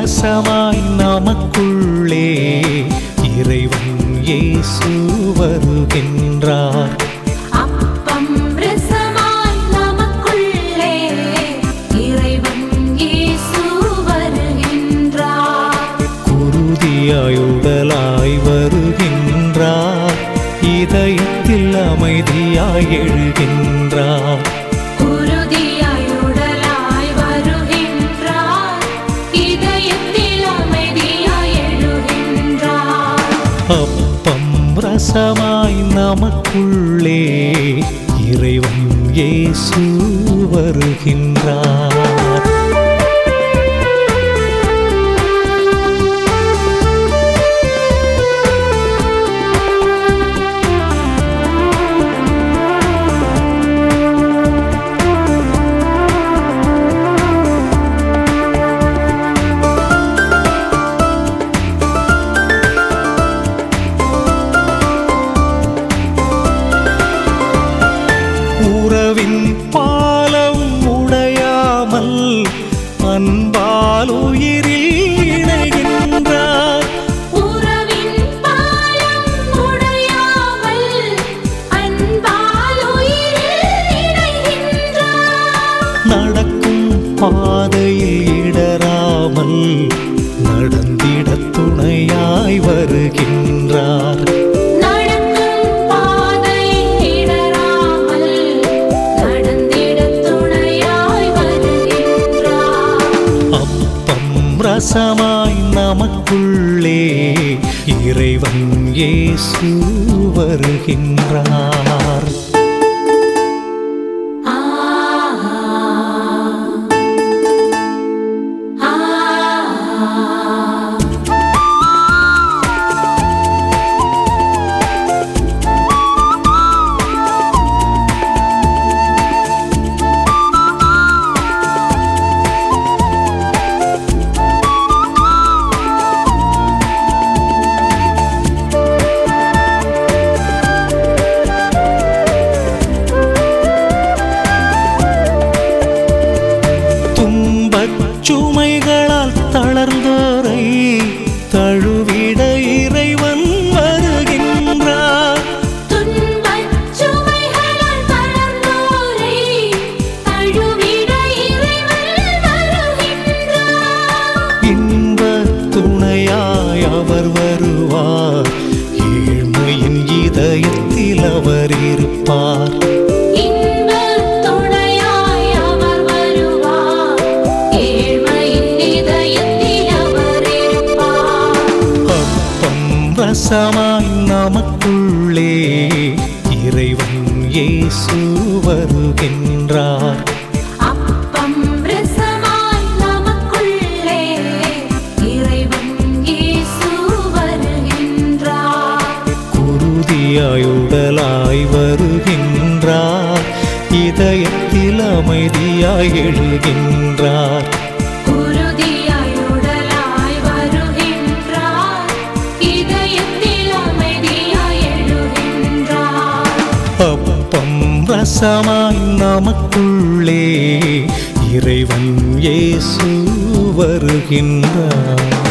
ரசமாய் நமக்குள்ளே இறைவன் இயேசு வருகின்றார் அப்பம் ரசமாய் நமக்குள்ளே இறைவன் இயேசு வருகின்றார் குருதியாயுடலாய் வருகின்றார் இதயத்தில் அமைதியாய் எழுகின்றார் குருதியாய் உடலாய் வருகின்றார் இதயத்தில் அமைதியாய் எழுகின்றார் அப்பம் ரசமாய் நமக்குள்ளே இறைவன் இயேசு வருகின்றார் உறவின் பாலம் உடையாமல் அன்பால் உயிரில் இணைகின்றார் உறவின் பாலம் உடையாமல் அன்பால் உயிரில் இணைகின்றார் நடக்கும் பாதையில் இடராமல் நடந்திட துணையாய் வருகின்றார் நடக்கும் பாதை இடராமல் நடந்திட துணையாய் வருகின்றார் அப்பம் ரசமாய் நமக்குள்ளே இறைவன் இயேசு வருகின்றார் ஆ ஆ துன்பச் சுமைகளால் தளர்ந்தோரை தழுவிட இறைவன் வருகின்றார் துன்பச் சுமைகளால் தளர்ந்தோரை தழுவிட இறைவன் வருகின்றார் இன்ப துணையாய் அவர் வருவார் ஏழ்மையின் இதயத்தில் அவர் இருப்பார் இன்பத் துணையாய் அவர் வருவார் ஏழ்மையின் இதயத்தில் அவர் இருப்பார் அப்பம் ரசமாய் நமக்குள்ளே இறைவன் இயேசு வருகின்றார் அப்பம் ரசமாய் நமக்குள்ளே இறைவன் இயேசு வருகின்றார் குருதியாயுடலாய் வருகின்றார் இதயத்தில் அமைதியாய் எழுகின்றார் குருதியாய் உடலாய் வருகின்றார் இதயத்தில் அமைதியாய் எழுகின்றார் அப்பம் ரசமாய் நமக்குள்ளே இறைவன் இயேசு வருகின்றார்